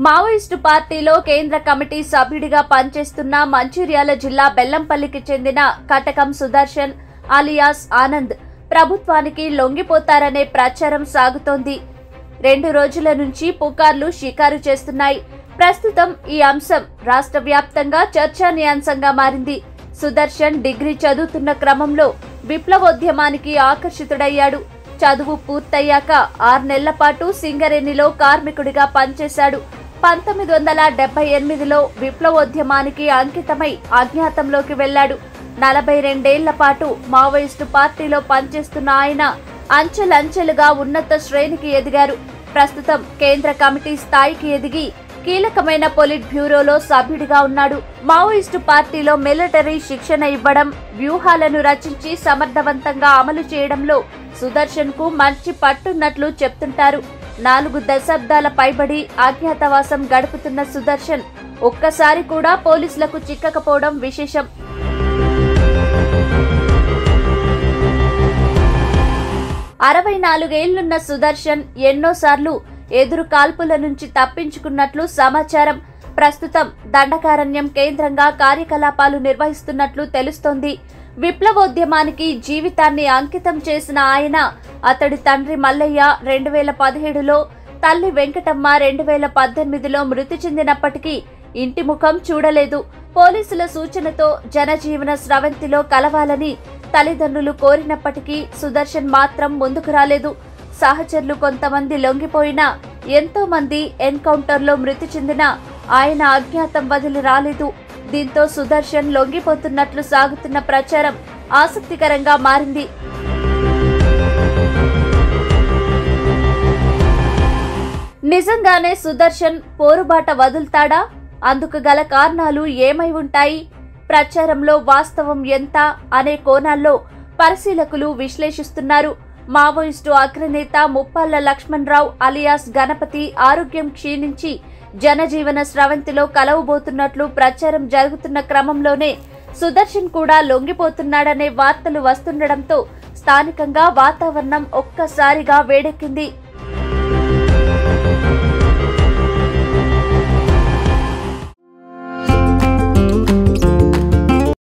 Maoist పార్టీలో కేంద్ర committee సభ్యుడిగా పనిచేస్తున్న మంచిర్యాల జిల్లా బెల్లంపల్లికి చెందిన కటకం సుదర్శన్ అలియాస్ ఆనంద్ ప్రభుత్వానికి లొంగిపోతారనే ప్రచారం సాగుతోంది రెండు రోజుల నుంచి పుకార్లు షికారు చేస్తున్నాయి ప్రస్తుతం ఈ అంశం రాష్ట్ర వ్యాప్తంగా చర్చానీయాంశంగా మారింది సుదర్శన్ డిగ్రీ చదువుతున్న క్రమంలో విప్లవోద్యమానికి ఆకర్షితుడయ్యాడు చదువు పూర్తయ్యాక ఆరు నెలల పాటు సింగరేణిలో కార్మికుడిగా పనిచేశాడు పంతొమ్మిది వందల డెబ్బై ఎనిమిదిలో విప్లవోద్యమానికి అంకితమై అజ్ఞాతంలోకి వెళ్లాడు నలభై రెండేళ్ల పాటు మావోయిస్టు పార్టీలో పనిచేస్తున్న ఆయన అంచెలంచెలుగా ఉన్నత శ్రేణికి ఎదిగారు ప్రస్తుతం కేంద్ర కమిటీ స్థాయికి ఎదిగి కీలకమైన పొలిట్ బ్యూరోలో సభ్యుడిగా ఉన్నాడు మావోయిస్టు పార్టీలో మిలిటరీ శిక్షణ ఇవ్వడం వ్యూహాలను రచించి సమర్థవంతంగా అమలు చేయడంలో సుదర్శన్ కు మంచి పట్టున్నట్లు చెప్తుంటారు నాలుగు దశాబ్దాల పైబడి అజ్ఞాతవాసం గడుపుతున్న సుదర్శన్ ఒక్కసారి కూడా పోలీసులకు చిక్కకపోవడం విశేషం అరవై నాలుగేళ్లున్న సుదర్శన్ ఎన్నోసార్లు ఎదురు కాల్పుల నుంచి తప్పించుకున్నట్లు సమాచారం ప్రస్తుతం దండకారణ్యం కేంద్రంగా కార్యకలాపాలు నిర్వహిస్తున్నట్లు తెలుస్తోంది విప్లవోద్యమానికి జీవితాన్ని అంకితం చేసిన ఆయన అతడి తండ్రి మల్లయ్య రెండు వేల పదిహేడులో తల్లి వెంకటమ్మ రెండు వేల పద్దెనిమిదిలో మృతి చెందినప్పటికీ ఇంటి ముఖం చూడలేదు పోలీసుల సూచనతో జనజీవన స్రవంతిలో కలవాలని తల్లిదండ్రులు కోరినప్పటికీ సుదర్శన్ మాత్రం ముందుకు రాలేదు సహచరులు కొంతమంది లొంగిపోయినా ఎంతో మంది ఎన్కౌంటర్లో మృతి చెందిన ఆయన అజ్ఞాతం వదిలి రాలేదు దీంతో సుదర్శన్ లొంగిపోతున్నట్లు సాగుతున్న ప్రచారం ఆసక్తికరంగా మారింది నిజంగానే సుదర్శన్ పోరుబాట వదులుతాడా అందుకు గల కారణాలు ఏమై ఉంటాయి ప్రచారంలో వాస్తవం ఎంత అనే కోణాల్లో పరిశీలకులు విశ్లేషిస్తున్నారు మావోయిస్టు అగ్రనేత ముప్పాళ్ల లక్ష్మణరావు అలియాస్ గణపతి ఆరోగ్యం క్షీణించి జనజీవన స్రవంతిలో కలవబోతున్నట్లు ప్రచారం జరుగుతున్న క్రమంలోనే సుదర్శన్ కూడా లొంగిపోతున్నాడనే వార్తలు వస్తుండటంతో స్థానికంగా వాతావరణం ఒక్కసారిగా వేడెక్కింది